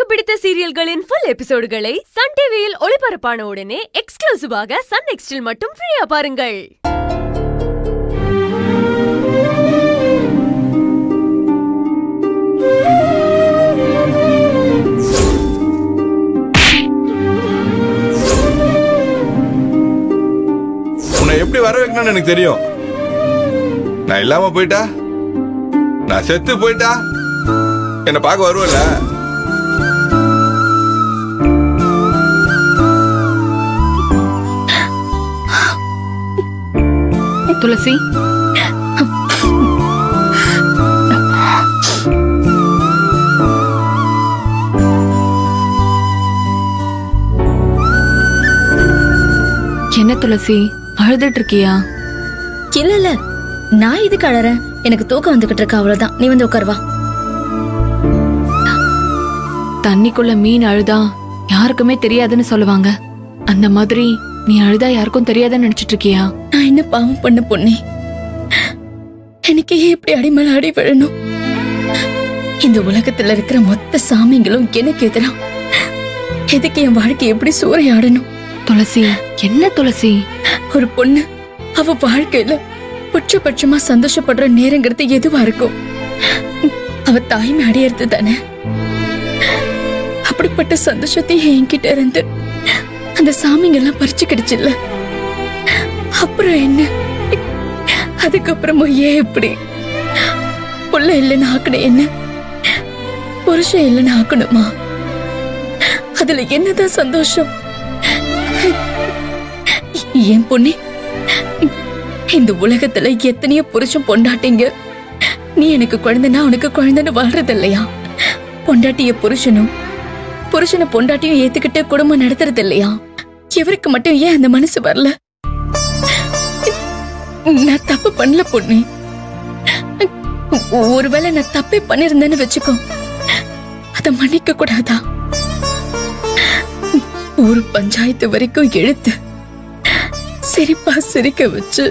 பிடித்த சீரியல்களின் full எபிசோடுகளை Sun டிவியில் ஒளிபரப்பான உடனே எக்ஸ்க்ளூசிவாக சன் நெக்ஸ்டில் மட்டும் ஃப்ரீயா பாருங்கள் உன்னை எப்படி வர வைக்கணும்னு எனக்கு தெரியும் நான் இல்லாம போயிட்டா நான் செத்து போயிட்டா என்னை பார்க்க வருவல துளசி என்ன துளசி அழுதுட்டு இருக்கியா இல்ல இல்ல நான் இதுக்கு அழறேன் எனக்கு தூக்கம் வந்துகிட்டு இருக்கு அவ்வளவுதான் நீ வந்து உட்கார் வா தண்ணிக்குள்ள மீன் அழுதா யாருக்குமே தெரியாதுன்னு சொல்லுவாங்க அந்த மாதிரி நீ அழுதா யாருக்கும் தெரியாதுன்னு நினைச்சிட்டு இருக்கியா நான் என்ன பாவம் பண்ண பொண்ணே எனக்கு ஏன் இப்படி அடிமலை அடி விழணும் இந்த உலகத்துல இருக்கிற மொத்த சாமிங்களும் எனக்கு எதிரா எதுக்கு என் வாழ்க்கை எப்படி சூறையாடணும் துளசி என்ன துளசி ஒரு பொண்ணு அவ வாழ்க்கையில உச்சபட்சமா சந்தோஷப்படுற நேரங்கிறது எதுவா இருக்கும் அவ தாய்மை அடையறது தானே அப்படிப்பட்ட சந்தோஷத்தை என்கிட்ட இருந்து அந்த சாமிங்க எல்லாம் பறிச்சுக்கிடுச்சுல்ல அப்புறம் என்ன அதுக்கப்புறமும் ஏன் இப்படி புள்ள இல்லைன்னு ஆக்கணும் என்ன புருஷன் இல்லைன்னு ஆக்கணுமா அதுல என்னதான் சந்தோஷம் என் பொண்ணே இந்த உலகத்துல எத்தனையோ புருஷன் பொண்டாட்டிங்க நீ எனக்கு குழந்தைனா உனக்கு குழந்தைன்னு வாழ்றது இல்லையா பொண்டாட்டிய புருஷனும் புருஷனை பொண்டாட்டியும் ஏத்துக்கிட்டு குடும்பம் நடத்துறது இல்லையா இவருக்கு மட்டும் ஏன் அந்த மனசு வரல நான் தப்பு பண்ணல பொண்ணு ஒருவேளை நான் தப்பே பண்ணிருந்தேன்னு வச்சுக்கோ அத மன்னிக்க கூடாதா ஒரு பஞ்சாயத்து வரைக்கும் எழுத்து சிரிப்பா சிரிக்க வச்சு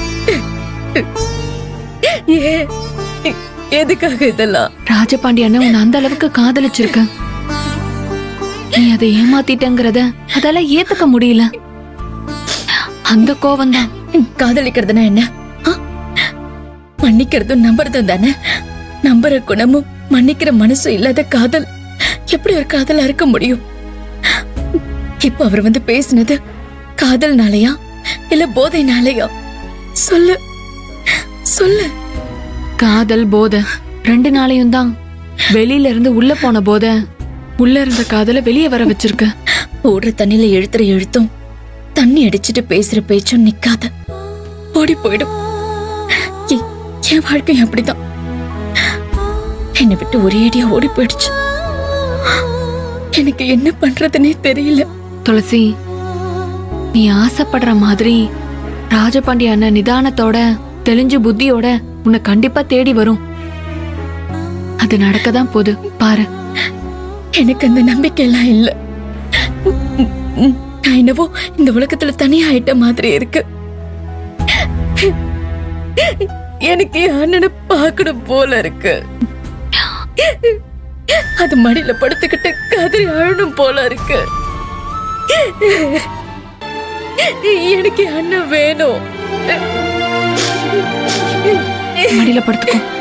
ஏன் எதுக்காக இதெல்லாம் ராஜபாண்டி அண்ணன் உன்னை அந்த அளவுக்கு காதலிச்சிருக்க நீ அதை ஏமாத்திட்டங்கிறத அதால ஏத்துக்க முடியல அந்த கோவம் தான் காதலிக்கிறதுனா என்ன ஆ? மன்னிக்கிறதும் நம்புறதும் தானே நம்புற குணமும் மன்னிக்கிற மனசும் இல்லாத காதல் எப்படி ஒரு காதலா இருக்க முடியும் இப்ப அவர் வந்து பேசினது காதல்னாலயா இல்ல போதைனாலயா சொல்லு சொல்லு காதல் போத ரெண்டு நாளையும் தான் வெளியில இருந்து உள்ள போன போத உள்ள இருந்த காதல வெளியே வர வச்சிருக்க ஓடுற தண்ணியில எழுத்துற எழுத்தும் தண்ணி அடிச்சிட்டு பேசுற பேச்சும் நிக்காத ஓடி போயிடும் எ- என் வாழ்க்கை அப்படிதான் என்னை விட்டு ஒரேடியா ஓடி போயிடுச்சு எனக்கு என்ன பண்றதுனே தெரியல துளசி நீ ஆசைப்படுற மாதிரி ராஜபாண்டி அண்ணன் நிதானத்தோட தெளிஞ்சு புத்தியோட உன்னை கண்டிப்பா தேடி வரும் அது நடக்கதான் போகுது பாரு எனக்கு அந்த நம்பிக்கை எல்லாம் இல்ல நான் என்னவோ இந்த உலகத்துல தனியா ஆயிட்ட மாதிரி இருக்கு எனக்கு என் அண்ணனை பார்க்கணும் போல இருக்கு அது மடியில படுத்துக்கிட்டு கதறி அழணும் போல இருக்கு எனக்கு என் அண்ணன் வேணும் மடியில படுத்துக்கோ